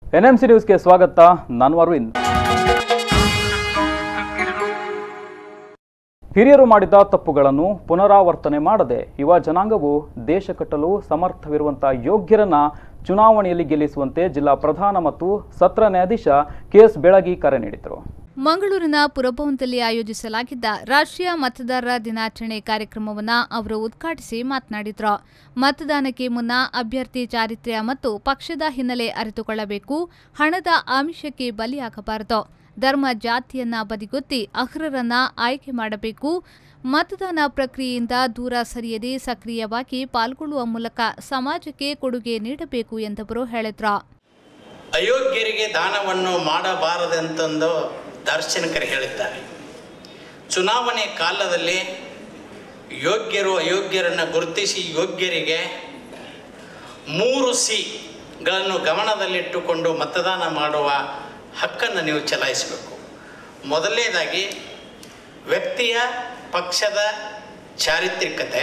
NMC ನ್ಯೂಸ್ಗೆ ಸ್ವಾಗತ ನಾನು ಅರವಿಂದ್ ಹಿರಿಯರು ಮಾಡಿದ ತಪ್ಪುಗಳನ್ನು ಪುನರಾವರ್ತನೆ ಮಾಡದೆ ಯುವ ಜನಾಂಗವು ದೇಶ ಕಟ್ಟಲು ಸಮರ್ಥವಿರುವಂತಹ ಯೋಗ್ಯರನ್ನ ಚುನಾವಣೆಯಲ್ಲಿ ಗೆಲ್ಲಿಸುವಂತೆ ಜಿಲ್ಲಾ ಪ್ರಧಾನ ಮತ್ತು ಸತ್ರ ನ್ಯಾಯಾಧೀಶ ಕೆಎಸ್ ಬೆಳಗಿ ಕರೆ ನೀಡಿದರು ಮಂಗಳೂರಿನ ಪುರಭವನದಲ್ಲಿ ಆಯೋಜಿಸಲಾಗಿದ್ದ ರಾಷ್ಟ್ರೀಯ ಮತದಾರರ ದಿನಾಚರಣೆ ಕಾರ್ಯಕ್ರಮವನ್ನು ಅವರು ಉದ್ಘಾಟಿಸಿ ಮಾತನಾಡಿದರು ಮತದಾನಕ್ಕೆ ಮುನ್ನ ಅಭ್ಯರ್ಥಿ ಚಾರಿತ್ರ್ಯ ಮತ್ತು ಪಕ್ಷದ ಹಿನ್ನೆಲೆ ಅರಿತುಕೊಳ್ಳಬೇಕು ಹಣದ ಆಮಿಷಕ್ಕೆ ಬಲಿಯಾಗಬಾರದು ಧರ್ಮ ಜಾತಿಯನ್ನ ಬದಿಗೊತ್ತಿ ಅರ್ಹರನ್ನ ಆಯ್ಕೆ ಮಾಡಬೇಕು ಮತದಾನ ಪ್ರಕ್ರಿಯೆಯಿಂದ ದೂರ ಸರಿಯದೆ ಸಕ್ರಿಯವಾಗಿ ಪಾಲ್ಗೊಳ್ಳುವ ಮೂಲಕ ಸಮಾಜಕ್ಕೆ ಕೊಡುಗೆ ನೀಡಬೇಕು ಎಂದವರು ಹೇಳಿದ್ರು ಅಯೋಗ್ಯರಿಗೆ ದಾನವನ್ನು ಮಾಡಬಾರದೆಂತಂದು ದಾರ್ಶನಿಕರು ಹೇಳಿದ್ದಾರೆ ಚುನಾವಣೆ ಕಾಲದಲ್ಲಿ ಯೋಗ್ಯರು ಅಯೋಗ್ಯರನ್ನು ಗುರುತಿಸಿ ಯೋಗ್ಯರಿಗೆ ಮೂರು ಸಿಗಳನ್ನು ಗಮನದಲ್ಲಿಟ್ಟುಕೊಂಡು ಮತದಾನ ಮಾಡುವ ಹಕ್ಕನ್ನು ನೀವು ಚಲಾಯಿಸಬೇಕು ಮೊದಲನೇದಾಗಿ ವ್ಯಕ್ತಿಯ ಪಕ್ಷದ ಚಾರಿತ್ರಿಕತೆ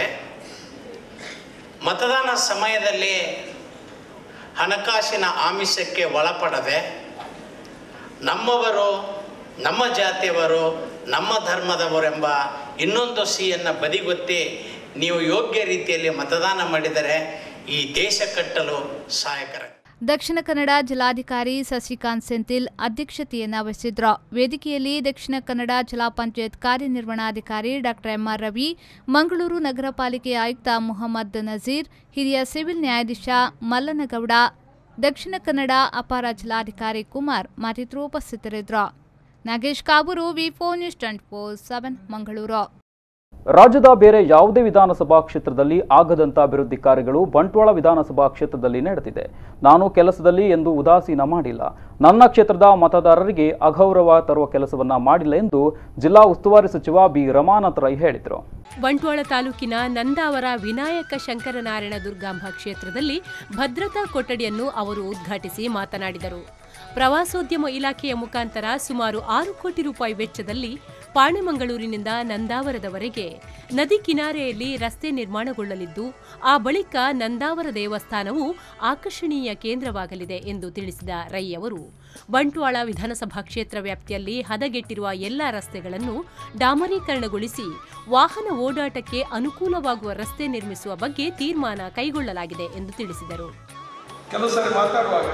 ಮತದಾನ ಸಮಯದಲ್ಲಿ ಹಣಕಾಸಿನ ಆಮಿಷಕ್ಕೆ ಒಳಪಡದೆ ನಮ್ಮವರು ನಮ್ಮ ಜಾತಿಯವರು ನಮ್ಮ ಧರ್ಮದವರೆಂಬ ಇನ್ನೊಂದು ಸಿಯನ್ನು ಬದಿಗೊತ್ತಿ ನೀವು ಯೋಗ್ಯ ರೀತಿಯಲ್ಲಿ ಮತದಾನ ಮಾಡಿದರೆ ಈ ದೇಶ ಕಟ್ಟಲು ಸಹಾಯಕರ ದಕ್ಷಿಣ ಕನ್ನಡ ಜಿಲ್ಲಾಧಿಕಾರಿ ಸಸಿಕಾಂತ್ ಸೆಂಥಿಲ್ ಅಧ್ಯಕ್ಷತೆಯನ್ನ ವಹಿಸಿದ್ರು ವೇದಿಕೆಯಲ್ಲಿ ದಕ್ಷಿಣ ಕನ್ನಡ ಜಿಲ್ಲಾ ಪಂಚಾಯತ್ ಕಾರ್ಯನಿರ್ವಹಣಾಧಿಕಾರಿ ಡಾಕ್ಟರ್ ಎಂಆರ್ ರವಿ ಮಂಗಳೂರು ನಗರ ಪಾಲಿಕೆ ಆಯುಕ್ತ ಮುಹಮ್ಮದ್ ನಜೀರ್ ಹಿರಿಯ ಸಿವಿಲ್ ನ್ಯಾಯಾಧೀಶ ಮಲ್ಲನಗೌಡ ದಕ್ಷಿಣ ಕನ್ನಡ ಅಪರ ಜಿಲ್ಲಾಧಿಕಾರಿ ಕುಮಾರ್ ಮತ್ತಿತರರು ಉಪಸ್ಥಿತರಿದ್ದರು Nagesh Kaburu V four news twenty four seven Mangaluru ರಾಜ್ಯದ ಬೇರೆ ಯಾವುದೇ ವಿಧಾನಸಭಾ ಕ್ಷೇತ್ರದಲ್ಲಿ ಆಗದಂತ ಅಭಿವೃದ್ಧಿ ಕಾರ್ಯಗಳು ಬಂಟ್ವಾಳ ವಿಧಾನಸಭಾ ಕ್ಷೇತ್ರದಲ್ಲಿ ನಡೆದಿದೆ ನಾನು ಕೆಲಸದಲ್ಲಿ ಎಂದು ಉದಾಸೀನ ಮಾಡಿಲ್ಲ ನನ್ನ ಕ್ಷೇತ್ರದ ಮತದಾರರಿಗೆ ಅಗೌರವ ತರುವ ಕೆಲಸವನ್ನ ಮಾಡಿಲ್ಲ ಎಂದು ಜಿಲ್ಲಾ ಉಸ್ತುವಾರಿ ಸಚಿವ ಬಿ ರಮಾನಾಥ್ ರೈ ಹೇಳಿದರು ಬಂಟ್ವಾಳ ತಾಲೂಕಿನ ನಂದಾವರ ವಿನಾಯಕ ಶಂಕರನಾರಾಯಣ ದುರ್ಗಾಂಬ ಕ್ಷೇತ್ರದಲ್ಲಿ ಭದ್ರತಾ ಕೊಠಡಿಯನ್ನು ಅವರು ಉದ್ಘಾಟಿಸಿ ಮಾತನಾಡಿದರು ಪ್ರವಾಸೋದ್ಯಮ ಇಲಾಖೆಯ ಮುಖಾಂತರ ಸುಮಾರು ಆರು ಕೋಟಿ ರೂಪಾಯಿ ವೆಚ್ಚದಲ್ಲಿ ಪಾಣೆಮಂಗಳೂರಿನಿಂದ ನಂದಾವರದವರೆಗೆ ನದಿ ಕಿನಾರೆಯಲ್ಲಿ ರಸ್ತೆ ನಿರ್ಮಾಣಗೊಳ್ಳಲಿದ್ದು ಆ ಬಳಿಕ ನಂದಾವರ ದೇವಸ್ಥಾನವು ಆಕರ್ಷಣೀಯ ಕೇಂದ್ರವಾಗಲಿದೆ ಎಂದು ತಿಳಿಸಿದ ರೈ ಅವರು ಬಂಟ್ವಾಳ ವಿಧಾನಸಭಾ ಕ್ಷೇತ್ರ ವ್ಯಾಪ್ತಿಯಲ್ಲಿ ಹದಗೆಟ್ಟಿರುವ ಎಲ್ಲ ರಸ್ತೆಗಳನ್ನು ಡಾಮರೀಕರಣಗೊಳಿಸಿ ವಾಹನ ಓಡಾಟಕ್ಕೆ ಅನುಕೂಲವಾಗುವ ರಸ್ತೆ ನಿರ್ಮಿಸುವ ಬಗ್ಗೆ ತೀರ್ಮಾನ ಕೈಗೊಳ್ಳಲಾಗಿದೆ ಎಂದು ತಿಳಿಸಿದರು ಕೆಲವು ಸಾರಿ ಮಾತಾಡುವಾಗ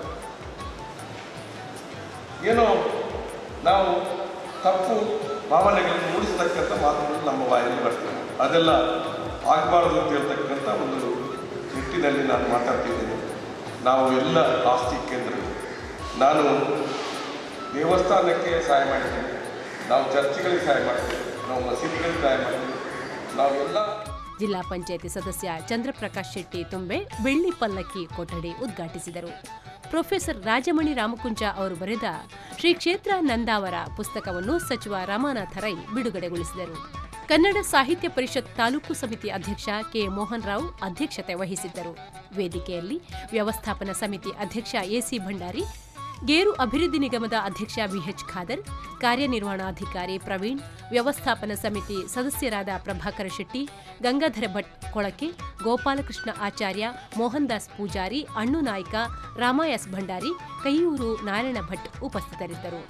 ಏನೋ ನಾವು ತಪ್ಪು ಭಾವನೆಗಳನ್ನು ಮೂಡಿಸತಕ್ಕಂಥ ಮಾತುಗಳು ನಮ್ಮ ಬಾಯಲ್ಲಿ ಬರ್ತವೆ ಅದೆಲ್ಲ ಆಗಬಾರದು ಅಂತ ಹೇಳ್ತಕ್ಕಂಥ ಒಂದು ನಿಟ್ಟಿನಲ್ಲಿ ನಾನು ಮಾತಾಡ್ತಿದ್ದೇನೆ ನಾವು ಎಲ್ಲ ಆಸ್ತಿ ಕೇಂದ್ರಗಳು ನಾನು ದೇವಸ್ಥಾನಕ್ಕೆ ಸಹಾಯ ಮಾಡಿದ್ದೇನೆ ನಾವು ಚರ್ಚ್ಗಳಿಗೆ ಸಹಾಯ ಮಾಡ್ತೇವೆ ನಾವು ಮಸೀದಿಗಳಿಗೆ ಸಹಾಯ ಮಾಡ್ತೇವೆ ನಾವೆಲ್ಲ ಜಿಲ್ಲಾ ಪಂಚಾಯತಿ ಸದಸ್ಯ ಚಂದ್ರಪ್ರಕಾಶ್ ಶೆಟ್ಟಿ ತುಂಬೆ ಬೆಳ್ಳಿ ಪಲ್ಲಕ್ಕಿ ಕೊಠಡಿ ಉದ್ಘಾಟಿಸಿದರು ಪ್ರೊಫೆಸರ್ ರಾಜಮಣಿ ರಾಮಕುಂಜ ಅವರು ಬರೆದ ಶ್ರೀ ಕ್ಷೇತ್ರ ನಂದಾವರ ಪುಸ್ತಕವನ್ನು ಸಚಿವ ರಾಮನಾಥ ರೈ ಬಿಡುಗಡೆಗೊಳಿಸಿದರು ಕನ್ನಡ ಸಾಹಿತ್ಯ ಪರಿಷತ್ ತಾಲೂಕು ಸಮಿತಿ ಅಧ್ಯಕ್ಷ ಕೆ ಮೋಹನ್ ರಾವ್ ಅಧ್ಯಕ್ಷತೆ ವಹಿಸಿದ್ದರು ವೇದಿಕೆಯಲ್ಲಿ ವ್ಯವಸ್ಥಾಪನಾ ಸಮಿತಿ ಅಧ್ಯಕ್ಷ ಎಸಿ ಭಂಡಾರಿ ಗೇರು ಅಭಿವೃದ್ಧಿ ನಿಗಮದ ಅಧ್ಯಕ್ಷ ಬಿಎಚ್ ಖಾದರ್ ಕಾರ್ಯನಿರ್ವಹಣಾಧಿಕಾರಿ ಪ್ರವೀಣ್ ವ್ಯವಸ್ಥಾಪನಾ ಸಮಿತಿ ಸದಸ್ಯರಾದ ಪ್ರಭಾಕರ ಶೆಟ್ಟಿ ಗಂಗಾಧರ ಭಟ್ ಕೊಳಕೆ ಗೋಪಾಲಕೃಷ್ಣ ಆಚಾರ್ಯ ಮೋಹನ್ ದಾಸ್ ಪೂಜಾರಿ ಅಣ್ಣು ನಾಯ್ಕ ರಾಮ ಎಸ್ ಭಂಡಾರಿ ಕೈಯೂರು ನಾರಾಯಣ ಭಟ್ ಉಪಸ್ಥಿತರಿದ್ದರು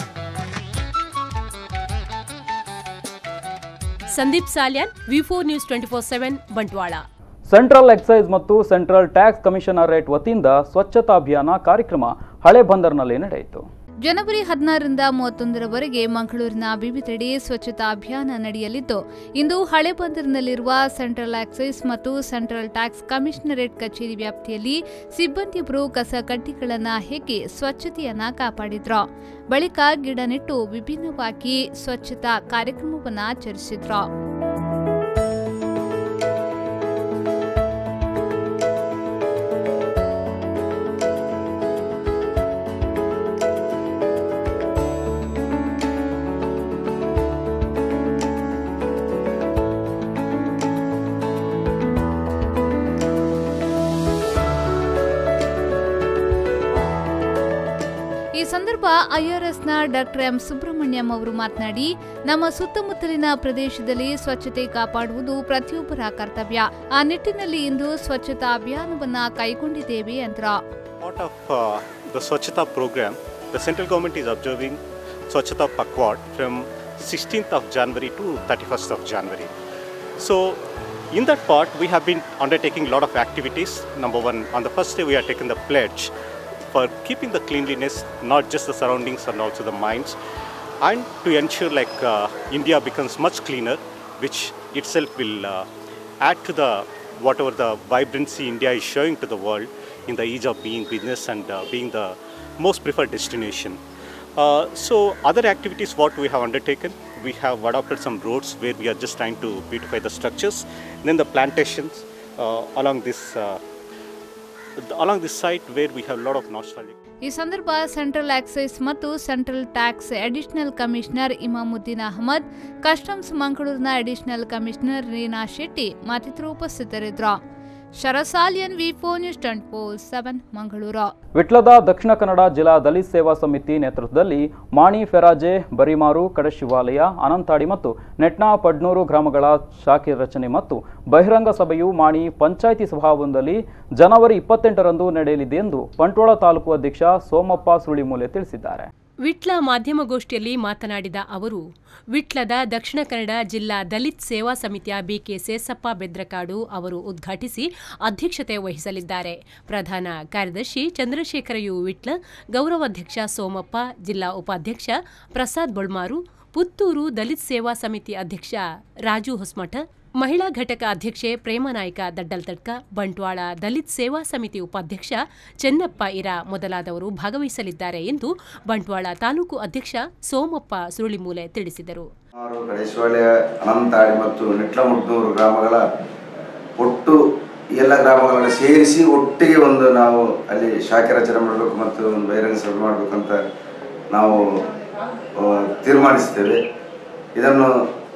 Sandeep Salian V four news twenty four seven Bantwal central excise ಮತ್ತು ಸೆಂಟ್ರಲ್ ಟ್ಯಾಕ್ಸ್ ಕಮಿಷನರೇಟ್ ವತಿಯಿಂದ ಸ್ವಚ್ಛತಾ ಅಭಿಯಾನ ಕಾರ್ಯಕ್ರಮ ಹಳೆ ಬಂದರ್ನಲ್ಲಿ ನಡೆಯಿತು ಜನವರಿ ಹದಿನಾರರಿಂದ ಮೂವತ್ತೊಂದರವರೆಗೆ ಮಂಗಳೂರಿನ ವಿವಿಧೆಡೆ ಸ್ವಚ್ಛತಾ ಅಭಿಯಾನ ನಡೆಯಲಿದ್ದು ಇಂದು ಹಳೆ ಬಂದರಿನಲ್ಲಿರುವ ಸೆಂಟ್ರಲ್ ಎಕ್ಸೈಸ್ ಮತ್ತು ಸೆಂಟ್ರಲ್ ಟ್ಯಾಕ್ಸ್ ಕಮಿಷನರೇಟ್ ಕಚೇರಿ ವ್ಯಾಪ್ತಿಯಲ್ಲಿ ಸಿಬ್ಬಂದಿಯೊಬ್ಬರು ಕಸ ಕಡ್ಡಿಗಳನ್ನು ಹೆಕ್ಕಿ ಸ್ವಚ್ಛತೆಯನ್ನ ಕಾಪಾಡಿದ್ರು ಬಳಿಕ ಗಿಡ ನೆಟ್ಟು ವಿಭಿನ್ನವಾಗಿ ಸ್ವಚ್ಛತಾ ಕಾರ್ಯಕ್ರಮವನ್ನು ಆಚರಿಸಿದ್ರು ಈ ಸಂದರ್ಭ ಐಆರ್ಎಸ್ನ ಡಾಕ್ಟರ್ ಎಂ ಸುಬ್ರಹ್ಮಣ್ಯಂ ಅವರು ಮಾತನಾಡಿ ನಮ್ಮ ಸುತ್ತಮುತ್ತಲಿನ ಪ್ರದೇಶದಲ್ಲಿ ಸ್ವಚ್ಛತೆ ಕಾಪಾಡುವುದು ಪ್ರತಿಯೊಬ್ಬರ ಕರ್ತವ್ಯ ಆ ನಿಟ್ಟಿನಲ್ಲಿ ಇಂದು ಸ್ವಚ್ಛತಾ ಅಭಿಯಾನವನ್ನ ಕೈಗೊಂಡಿದ್ದೇವೆ ಎಂದರು lot of uh, the Swachhata program, the central government is observing Swachhata Pakwad from 16th of January to 31st of January. So, in that part, we have been undertaking a lot of activities. Number one, on the first day, we are taking the pledge for keeping the cleanliness, not just the surroundings and also the minds, and to ensure like uh, India becomes much cleaner, which itself will uh, add to the whatever the vibrancy India is showing to the world in the ease of being business and uh, being the most preferred destination. Uh, so other activities what we have undertaken, we have adopted some roads where we are just trying to beautify the structures. Then the plantations uh, along this uh, along this site where we have a lot of nostalgic. ಈ ಸಂದರ್ಭ central excise ಮತ್ತು central tax additional commissioner Imamuddin Ahmed customs ಮಂಗಳೂರಿನ additional commissioner Reena Shetty ಮತ್ತಿತರರು ಉಪಸ್ಥಿತರಿದ್ದರು ಶರಸಾಲಿಯನ್ V four news twenty four seven Mangaluru ವಿಟ್ಲದ ದಕ್ಷಿಣ ಕನ್ನಡ ಜಿಲ್ಲಾ ದಲಿತ್ ಸೇವಾ ಸಮಿತಿ ನೇತೃತ್ವದಲ್ಲಿ ಮಾಣಿ ಫೆರಾಜೆ ಬರಿಮಾರು ಕಡಶಿವಾಲಯ ಅನಂತಾಡಿ ಮತ್ತು ನೆಟ್ನಾ ಪಡ್ನೂರು ಗ್ರಾಮಗಳ ಶಾಖೆ ರಚನೆ ಮತ್ತು ಬಹಿರಂಗ ಸಭೆಯು ಮಾಣಿ ಪಂಚಾಯಿತಿ ಸಭಾಭವನದಲ್ಲಿ ಜನವರಿ ಇಪ್ಪತ್ತೆಂಟರಂದು ನಡೆಯಲಿದೆ ಎಂದು ಬಂಟ್ವಾಳ ತಾಲೂಕು ಅಧ್ಯಕ್ಷ ಸೋಮಪ್ಪ ಸುಳಿಮೂಲೆ ತಿಳಿಸಿದ್ದಾರೆ ವಿಟ್ಲ ಮಾಧ್ಯಮಗೋಷ್ಠಿಯಲ್ಲಿ ಮಾತನಾಡಿದ ಅವರು ವಿಟ್ಲದ ದಕ್ಷಿಣ ಕನ್ನಡ ಜಿಲ್ಲಾ ದಲಿತ್ ಸೇವಾ ಸಮಿತಿಯ ಬಿಕೆ ಸೇಸಪ್ಪ ಬೆದ್ರಕಾಡು ಅವರು ಉದ್ಘಾಟಿಸಿ ಅಧ್ಯಕ್ಷತೆ ವಹಿಸಲಿದ್ದಾರೆ ಪ್ರಧಾನ ಕಾರ್ಯದರ್ಶಿ ಚಂದ್ರಶೇಖರ ಯು ವಿಟ್ಲ ಗೌರವಾಧ್ಯಕ್ಷ ಸೋಮಪ್ಪ ಜಿಲ್ಲಾ ಉಪಾಧ್ಯಕ್ಷ ಪ್ರಸಾದ್ ಬೊಳ್ಮಾರು ಪುತ್ತೂರು ದಲಿತ್ ಸೇವಾ ಸಮಿತಿ ಅಧ್ಯಕ್ಷ ರಾಜು ಹೊಸ್ಮಠ ಮಹಿಳಾ ಘಟಕ ಅಧ್ಯಕ್ಷೆ ಪ್ರೇಮನಾಯ್ಕ ದಡ್ಡಲ್ತಡ್ಕ ಬಂಟ್ವಾಳ ದಲಿತ್ ಸೇವಾ ಸಮಿತಿ ಉಪಾಧ್ಯಕ್ಷ ಚೆನ್ನಪ್ಪ ಇರ ಮೊದಲಾದವರು ಭಾಗವಹಿಸಲಿದ್ದಾರೆ ಎಂದು ಬಂಟ್ವಾಳ ತಾಲೂಕು ಅಧ್ಯಕ್ಷ ಸೋಮಪ್ಪ ಸುರುಳಿಮೂಲೆ ತಿಳಿಸಿದರು ಸುಮಾರು ಕಡೇಶ್ವಾಳ್ಯ ಅನಂತಾಡಿ ಮತ್ತು ನಿಟ್ಲಮುಟ್ನೂರು ಗ್ರಾಮಗಳ ಒಟ್ಟು ಎಲ್ಲ ಗ್ರಾಮಗಳನ್ನು ಸೇರಿಸಿ ಒಟ್ಟಿಗೆ ಒಂದು ನಾವು ಅಲ್ಲಿ ಶಾಖೆ ರಚನೆ ಮಾಡಬೇಕು ಮತ್ತು ಒಂದು ಬಹಿರಂಗ ಸಭೆ ಮಾಡಬೇಕಂತ ನಾವು ಆ, ತೀರ್ಮಾನಿಸ್ತೇವೆ ಇದನ್ನು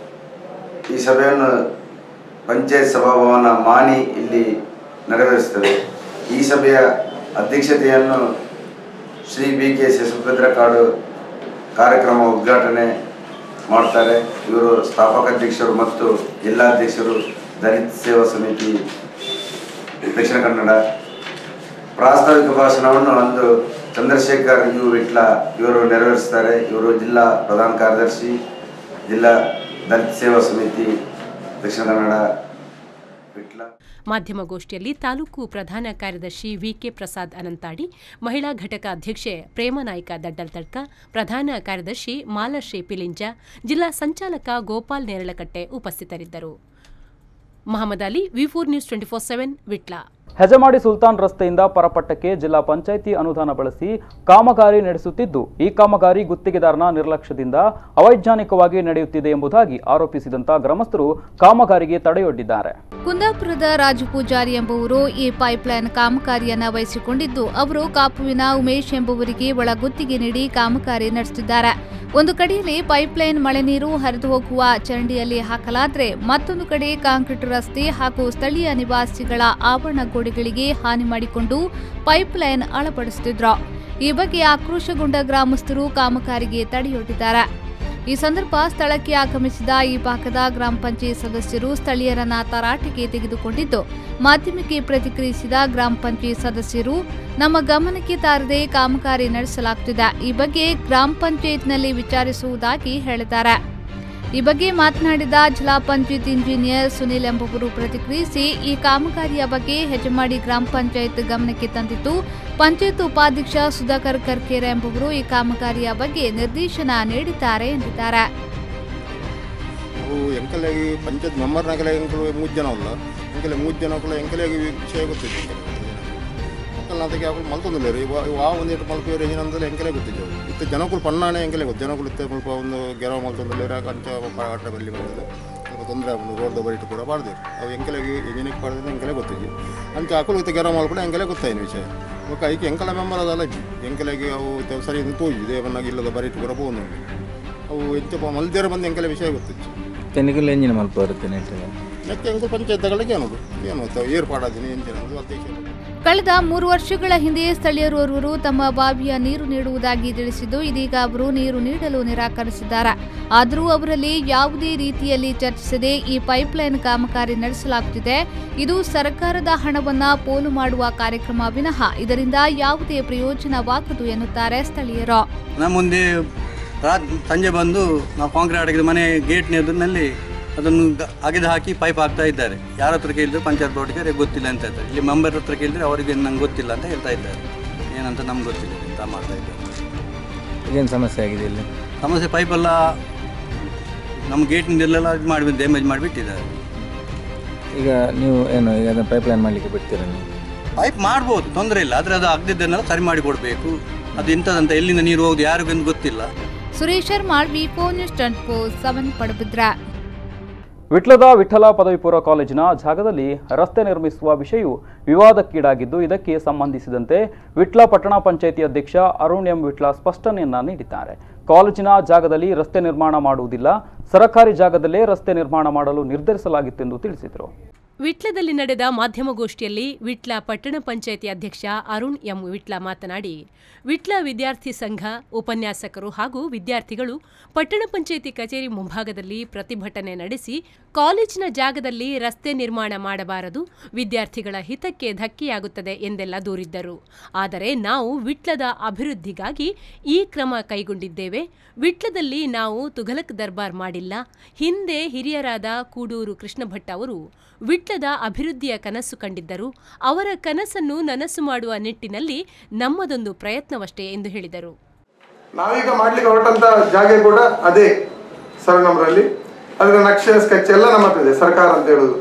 ಈ ಸಭೆಯನ್ನು ಪಂಚಾಯತ್ ಸಭಾಭವನ ಮಾನಿ ಇಲ್ಲಿ ನೆರವೇರಿಸ್ತೇವೆ ಈ ಸಭೆಯ ಅಧ್ಯಕ್ಷತೆಯನ್ನು ಶ್ರೀ ಬಿ ಕೆ ಕಾಡು ಕಾರ್ಯಕ್ರಮ ಉದ್ಘಾಟನೆ ಮಾಡ್ತಾರೆ ಇವರು ಸ್ಥಾಪಕ ಅಧ್ಯಕ್ಷರು ಮತ್ತು ಜಿಲ್ಲಾಧ್ಯಕ್ಷರು ದಲಿತ ಸೇವಾ ಸಮಿತಿ ದಕ್ಷಿಣ ಕನ್ನಡ ಪ್ರಾಸ್ತಾವಿಕ ಭಾಷಣವನ್ನು ಅಂದು ಚಂದ್ರಶೇಖರ್ ಯು ವಿಟ್ಲ ಇವರು ನೆರವೇರಿಸ್ತಾರೆ ಇವರು ಜಿಲ್ಲಾ ಪ್ರಧಾನ ಕಾರ್ಯದರ್ಶಿ ಜಿಲ್ಲಾ ದಲಿತ ಸೇವಾ ಸಮಿತಿ ದಕ್ಷಿಣ ಕನ್ನಡ ವಿಟ್ಲ ಮಾಧ್ಯಮಗೋಷ್ಠಿಯಲ್ಲಿ ತಾಲೂಕು ಪ್ರಧಾನ ಕಾರ್ಯದರ್ಶಿ ವಿಕೆ ಪ್ರಸಾದ್ ಅನಂತಾಡಿ ಮಹಿಳಾ ಘಟಕ ಅಧ್ಯಕ್ಷೆ ಪ್ರೇಮನಾಯ್ಕ ದಡ್ಡಲ್ತಡ್ಕ ಪ್ರಧಾನ ಕಾರ್ಯದರ್ಶಿ ಮಾಲಶ್ರೀ ಪಿಲಿಂಜ ಜಿಲ್ಲಾ ಸಂಚಾಲಕ ಗೋಪಾಲ್ ನೇರಳಕಟ್ಟೆ ಉಪಸ್ಥಿತರಿದ್ದರು Mohammed Ali V four news twenty four seven Vitla Hejamadi ಸುಲ್ತಾನ್ ರಸ್ತೆಯಿಂದ ಪರಪಟ್ಟಕ್ಕೆ ಜಿಲ್ಲಾ ಪಂಚಾಯಿತಿ ಅನುದಾನ ಬಳಸಿ ಕಾಮಗಾರಿ ನಡೆಸುತ್ತಿದ್ದು ಈ ಕಾಮಗಾರಿ ಗುತ್ತಿಗೆದಾರನ ನಿರ್ಲಕ್ಷ್ಯದಿಂದ ಅವೈಜ್ಞಾನಿಕವಾಗಿ ನಡೆಯುತ್ತಿದೆ ಎಂಬುದಾಗಿ ಆರೋಪಿಸಿದಂತ ಗ್ರಾಮಸ್ಥರು ಕಾಮಗಾರಿಗೆ ತಡೆಯೊಡ್ಡಿದ್ದಾರೆ ಕುಂದಾಪುರದ ರಾಜು ಪೂಜಾರಿ ಎಂಬುವರು ಈ ಪೈಪ್ಲೈನ್ ಕಾಮಗಾರಿಯನ್ನ ವಹಿಸಿಕೊಂಡಿದ್ದು ಅವರು ಕಾಪುವಿನ ಉಮೇಶ್ ಎಂಬುವರಿಗೆ ಒಳ ಗುತ್ತಿಗೆ ನೀಡಿ ಕಾಮಗಾರಿ ನಡೆಸುತ್ತಿದ್ದಾರೆ ಒಂದು ಕಡೆಯಲ್ಲಿ ಪೈಪ್ಲೈನ್ ಮಳೆ ನೀರು ಹರಿದು ಹೋಗುವ ಚರಂಡಿಯಲ್ಲಿ ಹಾಕಲಾದ್ರೆ ಮತ್ತೊಂದು ಕಡೆ ಕಾಂಕ್ರೀಟ್ ರಸ್ತೆ ಹಾಗೂ ಸ್ಥಳೀಯ ನಿವಾಸಿಗಳ ಆವರಣ ಗೋಡೆಗಳಿಗೆ ಹಾನಿ ಮಾಡಿಕೊಂಡು ಪೈಪ್ಲೈನ್ ಅಳವಡಿಸುತ್ತಿದ್ರು ಈ ಬಗ್ಗೆ ಆಕ್ರೋಶಗೊಂಡ ಗ್ರಾಮಸ್ಥರು ಕಾಮಗಾರಿಗೆ ತಡೆಯೊಡ್ಡಿದ್ದಾರೆ ಈ ಸಂದರ್ಭ ಸ್ಥಳಕ್ಕೆ ಆಗಮಿಸಿದ ಈ ಭಾಗದ ಗ್ರಾಮ ಪಂಚಾಯತ್ ಸದಸ್ಯರು ಸ್ಥಳೀಯರನ್ನ ತರಾಟೆಗೆ ತೆಗೆದುಕೊಂಡಿದ್ದು ಮಾಧ್ಯಮಕ್ಕೆ ಪ್ರತಿಕ್ರಿಯಿಸಿದ ಗ್ರಾಮ ಪಂಚಾಯತ್ ಸದಸ್ಯರು ನಮ್ಮ ಗಮನಕ್ಕೆ ತಾರದೆ ಕಾಮಗಾರಿ ನಡೆಸಲಾಗುತ್ತಿದೆ ಈ ಬಗ್ಗೆ ಗ್ರಾಮ ಪಂಚಾಯತ್ನಲ್ಲಿ ವಿಚಾರಿಸುವುದಾಗಿ ಹೇಳಿದ್ದಾರೆ ಈ ಬಗ್ಗೆ ಮಾತನಾಡಿದ ಜಿಲ್ಲಾ ಪಂಚಾಯತ್ ಇಂಜಿನಿಯರ್ ಸುನಿಲ್ ಎಂಬುವರು ಪ್ರತಿಕ್ರಿಯಿಸಿ ಈ ಕಾಮಗಾರಿಯ ಬಗ್ಗೆ ಹೆಜಮಾಡಿ ಗ್ರಾಮ ಪಂಚಾಯತ್ ಗಮನಕ್ಕೆ ತಂದಿದ್ದು ಪಂಚಾಯತ್ ಉಪಾಧ್ಯಕ್ಷ ಸುಧಾಕರ್ ಕರ್ಕೇರ ಎಂಬುವರು ಈ ಕಾಮಗಾರಿಯ ಬಗ್ಗೆ ನಿರ್ದೇಶನ ನೀಡಿದ್ದಾರೆ ಎಂದಿದ್ದಾರೆ ಅವು ಎಂಕಲೆಗೆ ಪಂಚಾಯತ್ ಮೆಂಬರ್ನಾಗೆಲ್ಲ ಎಂಕಲು ಮೂರು ಜನ ಅಲ್ಲ ಎಂಕಲೆ ಮೂರು ಜನ ಕೂಡ ಎಂಕಲೆಗೆ ವಿಷಯ ಗೊತ್ತಿತ್ತು ಅಂಕಲ್ ಅದಕ್ಕೆ ಅವ್ರು ಮಲ್ತೊಂದಿಲ್ಲ ರೀ ಆ ಒಂದಿಟ್ಟು ಮಲ್ಪೇರಿ ಏನಂದ್ರೆ ಎಂಕಲೆ ಗೊತ್ತಿದ್ದೆವು ಇತ್ತು ಜನಗಳು ಪಣ್ಣಾಣೆ ಎಂಕಲೆ ಗೊತ್ತು ಜನಗಳು ಇತ್ತು ಸ್ವಲ್ಪ ಒಂದು ಗೆರವ ಮಲ್ತೊಂದಿಲ್ಲ ಕಂಚ ಪಾಟ ಬಲ್ಲಿ ಬಂದಿದೆ ಸ್ವಲ್ಪ ತೊಂದರೆ ಆಗ್ಬೋದು ರೋಡ್ ಬರಿಟ್ಟು ಕೂಡ ಬಾರ್ದಿರು ಅವು ಎಂಕಲೆಗೆ ಎಂಜಿನಿಗೆ ಪಾಡ್ದು ಎಂಕಲೆ ಗೊತ್ತಿದ್ವಿ ಅಂಚ ಅಕ್ಕಲು ಇತ್ತು ಗೆರವ ಮಾಡ್ಕೊಂಡು ಎಂಕಲೆ ಗೊತ್ತಾಯಿನ ವಿಷಯ ಓಕೆ ಐಕೆ ಎಂಕಲ ಮೆಂಬರ್ ಅದಲ್ಲ ಎಂಕಲೆಗೆ ಅವು ತೆ- ಸರಿ ತೋಜಿ ದೇವನಾಗಿ ಇಲ್ಲದ ಬರಿಟ್ಟು ಕೂಡ പോകുന്നു ಅವು ಹೆಚ್ಚು ಮಲ್ದೇರ ಬಂದು ಎಂಕಲೆ ವಿಷಯ ಗೊತ್ತಿತ್ತು ತೆನಿಗೆಲ್ಲ ಎಂಜಿನ ಮಲ್ಪ ಬರುತ್ತೆ ನೆಟ್ಟಿಗೆ ಲೆಕ್ಕ ಎಂಕಲ್ ಪಂಚಾಯತ್ಗಳಿಗೆ ಏನದು ಏನು ಏರ್ಪಾಡಾದೀನಿ ಎಂಜಿನ ಅದು ಅಧ್ಯಕ್ಷ ಕಳೆದ ಮೂರು ವರ್ಷಗಳ ಹಿಂದೆ ಸ್ಥಳೀಯರೋರ್ವರು ತಮ್ಮ ಬಾವಿಯ ನೀರು ನೀಡುವುದಾಗಿ ತಿಳಿಸಿದ್ದು ಇದೀಗ ಅವರು ನೀರು ನೀಡಲು ನಿರಾಕರಿಸಿದ್ದಾರೆ ಆದರೂ ಅವರಲ್ಲಿ ಯಾವುದೇ ರೀತಿಯಲ್ಲಿ ಚರ್ಚಿಸದೆ ಈ ಪೈಪ್ಲೈನ್ ಕಾಮಗಾರಿ ನಡೆಸಲಾಗುತ್ತಿದೆ ಇದು ಸರ್ಕಾರದ ಹಣವನ್ನ ಪೋಲು ಮಾಡುವ ಕಾರ್ಯಕ್ರಮ ವಿನಃ ಇದರಿಂದ ಯಾವುದೇ ಪ್ರಯೋಜನವಾಗದು ಎನ್ನುತ್ತಾರೆ ಸ್ಥಳೀಯರು ನಮ್ಮ ಮುಂದೆ ರಾ- ಸಂಜೆ ಬಂದು ನಾವು ಕಾಂಕ್ರೀಟ್ ಹಾಕಿದ ಮನೆ ಗೇಟ್ನ ಎದುರಿನಲ್ಲಿ ಅದನ್ನು ಗ- ಅಗೆದು ಹಾಕಿ ಪೈಪ್ ಹಾಕ್ತಾ ಇದ್ದಾರೆ ಯಾರ ಹತ್ರ ಕೇಳಿದ್ರೆ ಪಂಚಾಯತ್ ಬೋರ್ಡ್ಗೆ ಅವ್ರಿಗೆ ಗೊತ್ತಿಲ್ಲ ಅಂತ ಹೇಳ್ತಾರೆ ಇಲ್ಲಿ ಮೆಂಬರ್ ಹತ್ರ ಕೇಳಿದ್ರೆ ಅವರಿಗೆ ನಂಗೆ ಗೊತ್ತಿಲ್ಲ ಅಂತ ಹೇಳ್ತಾ ಇದ್ದಾರೆ ಏನಂತ ನಮ್ಗೆ ಗೊತ್ತಿಲ್ಲ ಅಂತ ಮಾಡ್ತಾ ಇದ್ದಾರೆ ಏನು ಸಮಸ್ಯೆ ಆಗಿದೆ ಇಲ್ಲಿ ಸಮಸ್ಯೆ ಪೈಪೆಲ್ಲ ನಮ್ಮ ಗೇಟ್ನಿಂದೆಲ್ಲ ಇದು ಮಾಡಿ ಡ್ಯಾಮೇಜ್ ಮಾಡಿಬಿಟ್ಟಿದ್ದಾರೆ ಈಗ ನೀವು ಏನು ಈಗ ಅದನ್ನು ಪೈಪ್ಲೈನ್ ಮಾಡಲಿಕ್ಕೆ ಬಿಡ್ತೀರಾ ನೀವು ಪೈಪ್ ಮಾಡ್ಬೋದು ತೊಂದರೆ ಇಲ್ಲ ಆದರೆ ಅದು ಆಗದಿದ್ದನ್ನೆಲ್ಲ ಸರಿ ಮಾಡಿ ಕೊಡಬೇಕು ಅದು ಇಂಥದಂತ ಎಲ್ಲಿಂದ ನೀರು ಹೋಗುದು ಯಾರಿಗೂ ಗೊತ್ತಿಲ್ಲ ಸುರೇಶ್ ಶರ್ಮಾಳ್ V four news twenty four seven Padubidri ವಿಟ್ಲದ ವಿಠಲ ಪದವಿ ಪೂರ್ವ ಕಾಲೇಜಿನ ಜಾಗದಲ್ಲಿ ರಸ್ತೆ ನಿರ್ಮಿಸುವ ವಿಷಯವು ವಿವಾದಕ್ಕೀಡಾಗಿದ್ದು ಇದಕ್ಕೆ ಸಂಬಂಧಿಸಿದಂತೆ ವಿಟ್ಲ ಪಟ್ಟಣ ಪಂಚಾಯಿತಿ ಅಧ್ಯಕ್ಷ ಅರುಣ್ ಎಂ ವಿಟ್ಲ ಸ್ಪಷ್ಟನೆಯನ್ನ ನೀಡಿದ್ದಾರೆ ಕಾಲೇಜಿನ ಜಾಗದಲ್ಲಿ ರಸ್ತೆ ನಿರ್ಮಾಣ ಮಾಡುವುದಿಲ್ಲ ಸರಕಾರಿ ಜಾಗದಲ್ಲೇ ರಸ್ತೆ ನಿರ್ಮಾಣ ಮಾಡಲು ನಿರ್ಧರಿಸಲಾಗಿತ್ತೆಂದು ತಿಳಿಸಿದರು ವಿಟ್ಲದಲ್ಲಿ ನಡೆದ ಮಾಧ್ಯಮಗೋಷ್ಠಿಯಲ್ಲಿ ವಿಟ್ಲ ಪಟ್ಟಣ ಪಂಚಾಯಿತಿ ಅಧ್ಯಕ್ಷ ಅರುಣ್ ಎಂ ವಿಟ್ಲ ಮಾತನಾಡಿ ವಿಟ್ಲ ವಿದ್ಯಾರ್ಥಿ ಸಂಘ ಉಪನ್ಯಾಸಕರು ಹಾಗೂ ವಿದ್ಯಾರ್ಥಿಗಳು ಪಟ್ಟಣ ಪಂಚಾಯಿತಿ ಕಚೇರಿ ಮುಂಭಾಗದಲ್ಲಿ ಪ್ರತಿಭಟನೆ ನಡೆಸಿ ಕಾಲೇಜಿನ ಜಾಗದಲ್ಲಿ ರಸ್ತೆ ನಿರ್ಮಾಣ ಮಾಡಬಾರದು ವಿದ್ಯಾರ್ಥಿಗಳ ಹಿತಕ್ಕೆ ಧಕ್ಕೆಯಾಗುತ್ತದೆ ಎಂದೆಲ್ಲ ದೂರಿದ್ದರು ಆದರೆ ನಾವು ವಿಟ್ಲದ ಅಭಿವೃದ್ಧಿಗಾಗಿ ಈ ಕ್ರಮ ಕೈಗೊಂಡಿದ್ದೇವೆ ವಿಟ್ಲದಲ್ಲಿ ನಾವು ತುಘಲಕ್ ದರ್ಬಾರ್ ಮಾಡಿಲ್ಲ ಹಿಂದೆ ಹಿರಿಯರಾದ ಕೂಡೂರು ಕೃಷ್ಣ ಭಟ್ ಅವರು ವಿಟ್ಲದ ಅಭಿವೃದ್ಧಿಯ ಕನಸು ಕಂಡಿದ್ದರು ಅವರ ಕನಸನ್ನು ನನಸು ಮಾಡುವ ನಿಟ್ಟಿನಲ್ಲಿ ನಮ್ಮದೊಂದು ಪ್ರಯತ್ನವಷ್ಟೇ ಎಂದು ಹೇಳಿದರು ನಾವೀಗ ಮಾಡ್ಲಿಕ್ಕೆ ಹೊರಟಂತ ಜಾಗ ಕೂಡ ಅದೇ ಸರ್ ನಮ್ಮರಲ್ಲಿ ಅದರ ನಕ್ಷೆ ಸ್ಕೆಚ್ ಎಲ್ಲ ನಮ್ಮ ಹತ್ರ ಇದೆ ಸರ್ಕಾರ ಅಂತ ಹೇಳುದು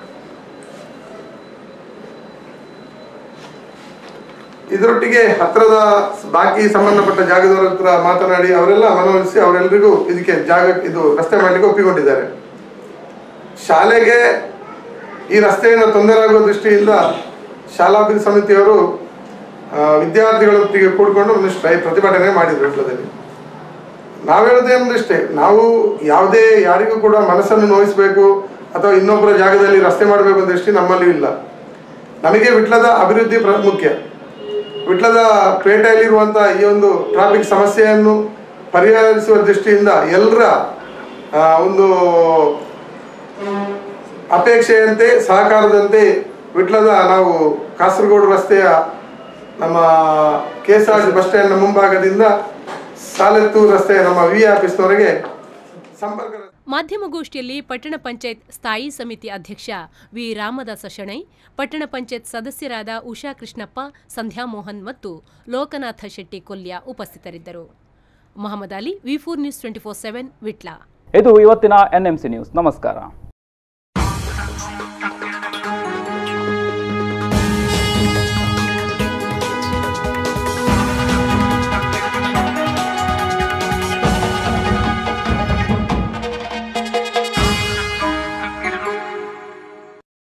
ಇದರೊಟ್ಟಿಗೆ ಹತ್ರದ ಬಾಕಿ ಸಂಬಂಧಪಟ್ಟ ಜಾಗದವರ ಹತ್ರ ಮಾತನಾಡಿ ಅವರೆಲ್ಲ ಮನವೊಲಿಸಿ ಅವರೆಲ್ಲರಿಗೂ ಇದಕ್ಕೆ ಜಾಗ ಇದು ರಸ್ತೆ ಮಾಡ್ಲಿಕ್ಕೆ ಒಪ್ಪಿಕೊಂಡಿದ್ದಾರೆ ಶಾಲೆಗೆ ಈ ರಸ್ತೆಯಿಂದ ತೊಂದರೆ ಆಗುವ ದೃಷ್ಟಿಯಿಂದ ಶಾಲಾಭಿವೃದ್ಧಿ ಸಮಿತಿಯವರು ಆ, ವಿದ್ಯಾರ್ಥಿಗಳೊಟ್ಟಿಗೆ ಕೂಡಿಕೊಂಡು ಒಂದಿಷ್ಟು ಸ್ಟ್ರೈ ಪ್ರತಿಭಟನೆ ಮಾಡಿದ್ರು ವಿಟ್ಲದಲ್ಲಿ ನಾವು ಹೇಳೋದೇನಂದ್ರೆ ನಾವು ಯಾವುದೇ ಯಾರಿಗೂ ಕೂಡ ಮನಸ್ಸನ್ನು ನೋಯಿಸಬೇಕು ಅಥವಾ ಇನ್ನೊಬ್ಬರ ಜಾಗದಲ್ಲಿ ರಸ್ತೆ ಮಾಡಬೇಕು ಅಂತ ದೃಷ್ಟಿ ನಮ್ಮಲ್ಲಿ ಇಲ್ಲ ನಮಗೆ ವಿಟ್ಲದ ಅಭಿವೃದ್ಧಿ ಪ್ರ ಮುಖ್ಯ ವಿಟ್ಲದ ಪೇಟೆಯಲ್ಲಿರುವಂಥ ಈ ಒಂದು ಟ್ರಾಫಿಕ್ ಸಮಸ್ಯೆಯನ್ನು ಪರಿಹರಿಸುವ ದೃಷ್ಟಿಯಿಂದ ಎಲ್ಲರ ಆ, ಒಂದು ಅಪೇಕ್ಷೆಯಂತೆ ಸಹಕಾರದಂತೆ ವಿಟ್ಲದ ನಾವು ಕಾಸರಗೋಡು ರಸ್ತೆಯ ನಮ್ಮ K S R T bus ಸ್ಟ್ಯಾಂಡ್ನ ಮುಂಭಾಗದಿಂದ ಸಾಲೆತ್ತೂರು ರಸ್ತೆಯ ನಮ್ಮ ವಿ ಆಫೀಸ್ನವರೆಗೆ ಸಂಪರ್ಕ ಮಾಧ್ಯಮಗೋಷ್ಠಿಯಲ್ಲಿ ಪಟ್ಟಣ ಪಂಚಾಯತ್ ಸ್ಥಾಯಿ ಸಮಿತಿ ಅಧ್ಯಕ್ಷ ವಿ ರಾಮದಾಸ ಶೆಣೈ ಪಟ್ಟಣ ಪಂಚಾಯತ್ ಸದಸ್ಯರಾದ ಉಷಾ ಕೃಷ್ಣಪ್ಪ ಸಂಧ್ಯಾ ಮೋಹನ್ ಮತ್ತು ಲೋಕನಾಥ ಶೆಟ್ಟಿ ಕೊಲ್ಯ ಉಪಸ್ಥಿತರಿದ್ದರು Mohammed Ali V four news twenty four seven Vitla ಇದು ಇವತ್ತಿನ ಎನ್ಎಂಸಿ ನ್ಯೂಸ್ ನಮಸ್ಕಾರ